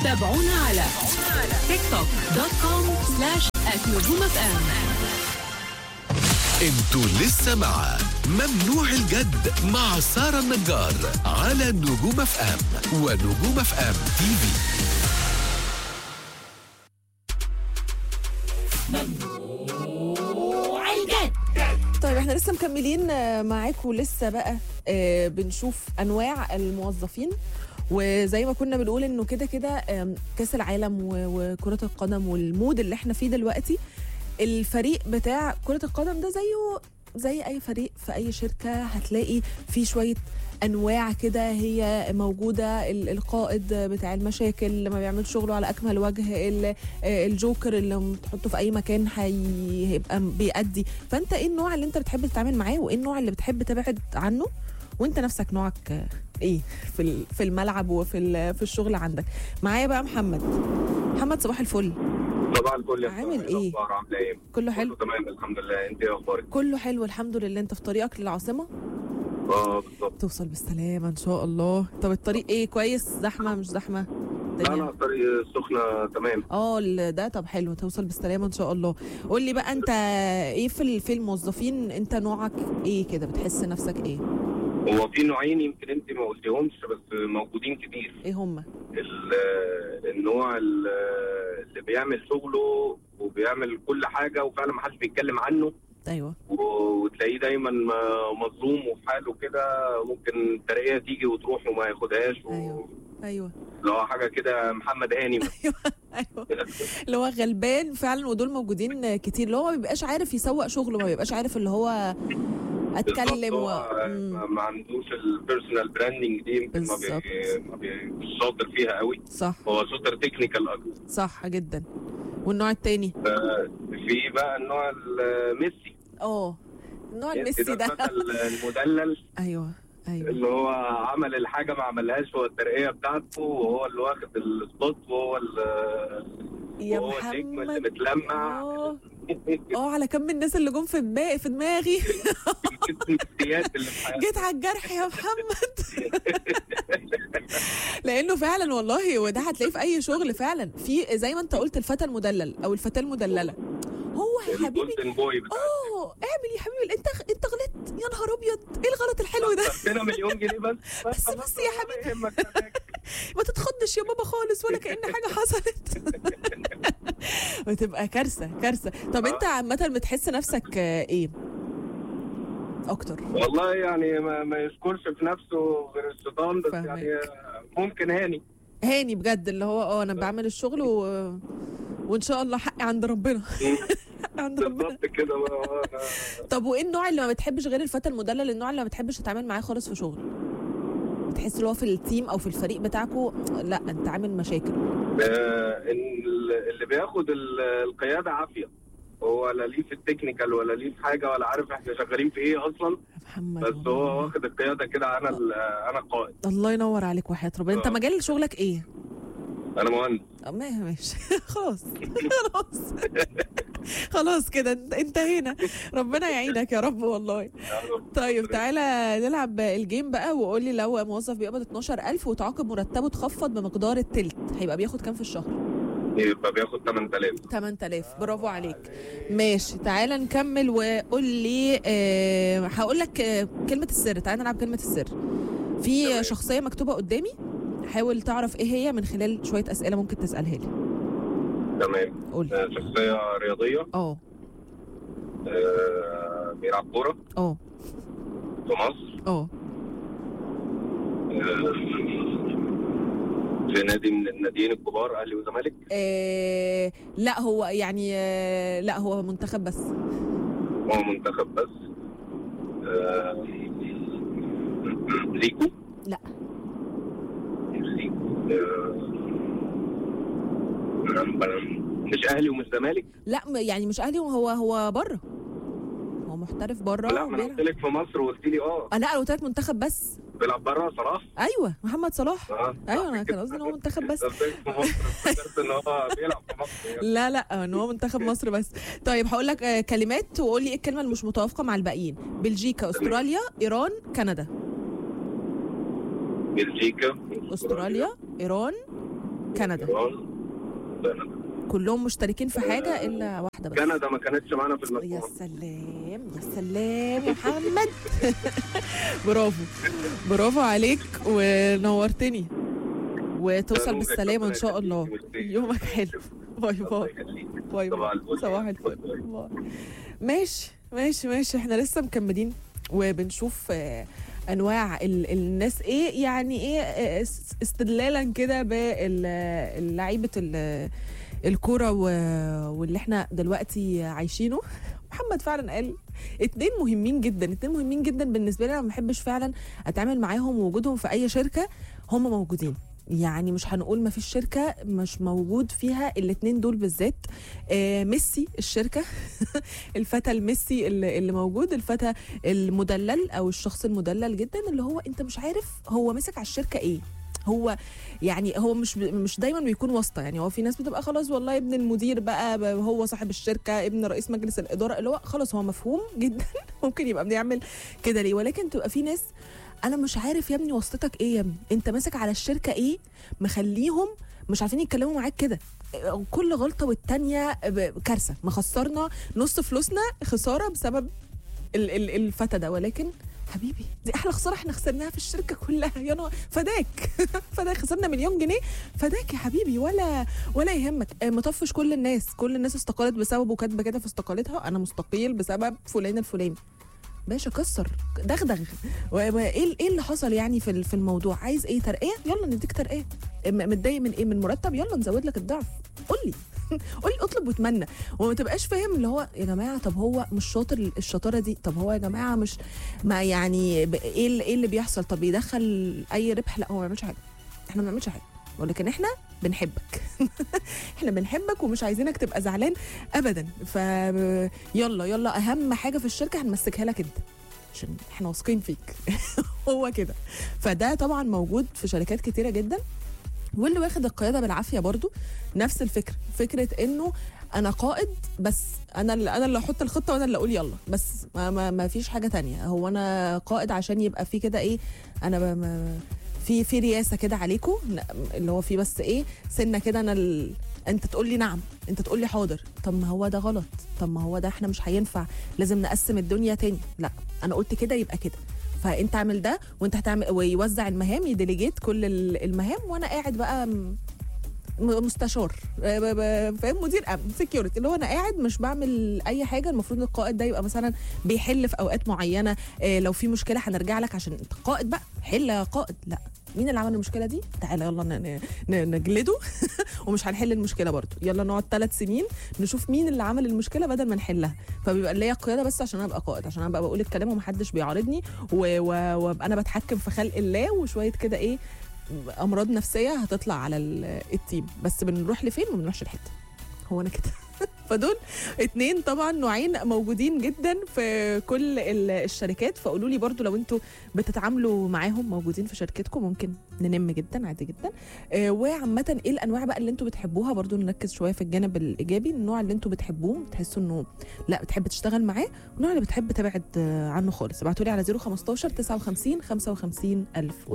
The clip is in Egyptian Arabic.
تابعونا على تيك توك دوت كوم سلاش نجوم اف ام انتوا لسه مع ممنوع الجد مع سارة النجار على نجوم اف ام ونجوم اف ام تي في طيب احنا لسه مكملين آه، معاكم لسه بقى آه، بنشوف انواع الموظفين وزي ما كنا بنقول انه كده كده آم، كاس العالم و- وكرة القدم والمود اللي احنا فيه دلوقتي الفريق بتاع كرة القدم ده زيه زي اي فريق في اي شركة هتلاقي في شوية انواع كده هي موجوده ال- القائد بتاع المشاكل اللي ما بيعملش شغله على اكمل وجه ال- آه، الجوكر اللي لما تحطه في اي مكان هي- هيبقى بيأدي فانت ايه النوع اللي انت بتحب تتعامل معاه وايه النوع اللي بتحب تبعد عنه وانت نفسك نوعك آه، ايه في ال- في الملعب وفي ال- في الشغل عندك معايا بقى محمد محمد صباح الفل صباح الفل يا عامل سارة. إيه؟ الاخبار عامله ايه كله حلو كله تمام الحمد لله انت ايه اخبارك كله حلو الحمد لله انت في طريقك للعاصمه اه بالظبط توصل بالسلامه ان شاء الله طب الطريق ايه كويس زحمه مش زحمه لا لا الطريق السخنه تمام اه ال- ده طب حلو توصل بالسلامه ان شاء الله قول لي بقى انت ايه في ال- في الموظفين انت نوعك ايه كده بتحس نفسك ايه هو في نوعين يمكن انت ما قلتيهمش بس موجودين كتير ايه هما ال- النوع ال- اللي بيعمل شغله وبيعمل كل حاجه وفعلا ما حدش بيتكلم عنه ايوه وتلاقيه دايما م- مظلوم وفي حاله كده ممكن الترقيه تيجي وتروح وما ياخدهاش و- أيوة. ايوه اللي هو حاجه كده محمد هاني ايوه اللي هو غلبان فعلا ودول موجودين كتير اللي هو ما بيبقاش عارف يسوق شغله ما بيبقاش عارف اللي هو اتكلم و... بالظبط، هو مم. ما- ما عندوش البيرسونال براندنج دي يمكن ما بي بالظبط. ما بي مش شاطر فيها قوي صح هو شاطر تكنيكال اكتر صح جدا والنوع التاني في بقى النوع الميسي اه النوع الميسي ده المثل المدلل ايوه ايوه اللي هو عمل الحاجه ما عملهاش هو الترقيه بتاعته وهو اللي واخد السبوت وهو اللي يا وهو النجم اللي محمد متلمع اه اه على كم الناس اللي جم في دماغي في دماغي النفسيات اللي في حياته جيت على الجرح يا محمد لانه فعلا والله وده هتلاقيه في اي شغل فعلا في زي ما انت قلت الفتى المدلل او الفتاه المدلله هو يا حبيبي الجولدن بوي بتاع اه اعمل يا حبيبي انت انت غلطت يا نهار ابيض ايه الغلط الحلو ده ادينا مليون جنيه بس بس بس يا حبيبي. ولا يهمك يا حاج. ما تتخضش يا بابا خالص ولا كأن حاجة حصلت بتبقى كارثة كارثة طب انت عامة بتحس نفسك آه، ايه اكتر والله يعني ما, ما يشكرش في نفسه غير الشيطان بس فاهمك. يعني ممكن هاني هاني بجد اللي هو اه انا بعمل الشغل و... وان شاء الله حقي عند ربنا حقي عند ربنا بالظبط كده بقى أنا- طب وايه النوع اللي ما بتحبش غير الفتى المدلل النوع اللي ما بتحبش تتعامل معاه خالص في شغل بتحس اللي هو في التيم او في الفريق بتاعكو لا انت عامل مشاكل آه، إن ال- اللي بياخد ال- القياده عافيه هو لا ليه في التكنيكال ولا ليه في حاجه ولا عارف احنا شغالين في ايه اصلا يا محمد بس والله. هو واخد القياده كده انا ال- انا القائد الله ينور عليك وحياة ربنا انت آه. مجال شغلك ايه انا مهندس آه، ما ماشي خلاص خلاص خلاص كده انت- انتهينا ربنا يعينك يا رب والله طيب تعالى نلعب الجيم بقى وقول لي لو موظف بيقبض 12000 وتعاقب مرتبه اتخفض بمقدار التلت هيبقى بياخد كام في الشهر يبقى بياخد 8000 8000 برافو عليك ماشي تعالى نكمل وقول لي آه هقول لك آه كلمة السر تعالى نلعب كلمة السر في تمام. شخصية مكتوبة قدامي حاول تعرف ايه هي من خلال شوية أسئلة ممكن تسألها لي تمام قول لي آه، شخصيه رياضيه اه آه، بيلعب كوره اه في مصر اه آه، في نادي من الناديين الكبار اهلي وزمالك آه، لا هو يعني آه لا هو منتخب بس هو منتخب بس آه، ليكو لا ليكو آه، مش اهلي ومش زمالك لا م- يعني مش اهلي هو هو بره هو محترف بره لا ما انا قلت لك في مصر وقلت لي اه آه لا انا قلت لك منتخب بس بيلعب بره صلاح ايوه محمد صلاح اه ايوه انا كان قصدي ان هو منتخب بس قلت لك في مصر افتكرت ان هو بيلعب في مصر يعني. لا لا ان هو منتخب مصر بس طيب هقول لك آه، كلمات وقول لي ايه الكلمه اللي مش متوافقه مع الباقيين بلجيكا استراليا ايران كندا بلجيكا استراليا ايران كندا كندا كلهم مشتركين في حاجه الا واحده بس كندا ما كانتش معانا في يا المجموعه سلام يا سلام يا محمد برافو برافو عليك ونورتني وتوصل نورك، بالسلامه ان ربنا شاء الله يخليك. يومك حلو باي الله باي يخليك. باي صباح باي الفل. صباح الفل باي. ماشي ماشي ماشي احنا لسه مكملين وبنشوف آه، انواع ال- الناس ايه يعني ايه آه، اس- استدلالا كده بلعيبه الكوره و- واللي احنا دلوقتي عايشينه محمد فعلا قال اتنين مهمين جدا اتنين مهمين جدا بالنسبه لي انا ما بحبش فعلا اتعامل معاهم ووجودهم في اي شركه هم موجودين يعني مش هنقول ما فيش شركه مش موجود فيها الاتنين دول بالذات آه ميسي الشركه الفتى الميسي اللي, اللي موجود الفتى المدلل او الشخص المدلل جدا اللي هو انت مش عارف هو مسك على الشركه ايه هو يعني هو مش مش دايما بيكون واسطه يعني هو في ناس بتبقى خلاص والله ابن المدير بقى ب- هو صاحب الشركه ابن رئيس مجلس الاداره اللي هو خلاص هو مفهوم جدا ممكن يبقى بيعمل كده ليه ولكن تبقى في ناس انا مش عارف يا ابني واسطتك ايه يا ابني انت ماسك على الشركه ايه مخليهم مش عارفين يتكلموا معاك كده كل غلطه والتانيه ب- كارثه مخسرنا نص فلوسنا خساره بسبب ال- ال- الفتى ده ولكن حبيبي دي احلى خساره احنا خسرناها في الشركه كلها يا نهار فداك فداك خسرنا مليون جنيه فداك يا حبيبي ولا ولا يهمك آه، مطفش كل الناس كل الناس استقالت بسببه كاتبه كده في استقالتها انا مستقيل بسبب فلان الفلاني باشا كسر دغدغ و- وايه ايه اللي حصل يعني في ال- في الموضوع عايز ايه ترقيه يلا نديك ترقيه م- متضايق من ايه من مرتب يلا نزود لك الضعف قول لي قول لي اطلب واتمنى وما تبقاش فاهم اللي هو يا جماعه طب هو مش شاطر الشطاره دي طب هو يا جماعه مش ما يعني ب- ايه اللي, إيه اللي بيحصل طب يدخل اي ربح لا هو ما بيعملش حاجه احنا ما بنعملش حاجه ولكن احنا بنحبك احنا بنحبك ومش عايزينك تبقى زعلان ابدا ف يلا يلا اهم حاجه في الشركه هنمسكها لك انت عشان احنا واثقين فيك هو كده فده طبعا موجود في شركات كتيره جدا واللي واخد القياده بالعافيه برضو نفس الفكره فكره انه انا قائد بس انا اللي انا اللي احط الخطه وانا اللي اقول يلا بس ما, ما, ما فيش حاجه تانية هو انا قائد عشان يبقى في كده ايه انا ب- ما في في رياسه كده عليكم اللي هو في بس ايه سنه كده انا ال... انت تقول لي نعم انت تقول لي حاضر طب ما هو ده غلط طب ما هو ده احنا مش هينفع لازم نقسم الدنيا تاني لا انا قلت كده يبقى كده فانت اعمل ده وانت هتعمل ويوزع المهام يديليجيت كل ال- المهام وانا قاعد بقى م- م- مستشار آه، ب- ب- فاهم مدير امن سكيورتي اللي هو انا قاعد مش بعمل اي حاجه المفروض القائد ده يبقى مثلا بيحل في اوقات معينه آه، لو في مشكله هنرجع لك عشان انت قائد بقى حل يا قائد لا مين اللي عمل المشكله دي تعالى يلا ن- ن- ن- نجلده ومش هنحل المشكله برضو يلا نقعد ثلاث سنين نشوف مين اللي عمل المشكله بدل ما نحلها فبيبقى ليا القياده بس عشان انا ابقى قائد عشان انا ابقى بقول الكلام ومحدش بيعارضني و- و- وابقى انا بتحكم في خلق الله وشويه كده ايه امراض نفسيه هتطلع على ال- التيم بس بنروح لفين وما بنروحش لحته هو انا كده فدول اتنين طبعا نوعين موجودين جدا في كل ال- الشركات فقولوا لي برضو لو انتوا بتتعاملوا معاهم موجودين في شركتكم ممكن ننم جدا عادي جدا آه وعامه ايه الانواع بقى اللي انتوا بتحبوها برضو نركز شويه في الجانب الايجابي النوع اللي انتوا بتحبوه بتحسوا انه لا بتحب تشتغل معاه والنوع اللي بتحب تبعد آه، عنه خالص ابعتوا لي على 015 59 55 الف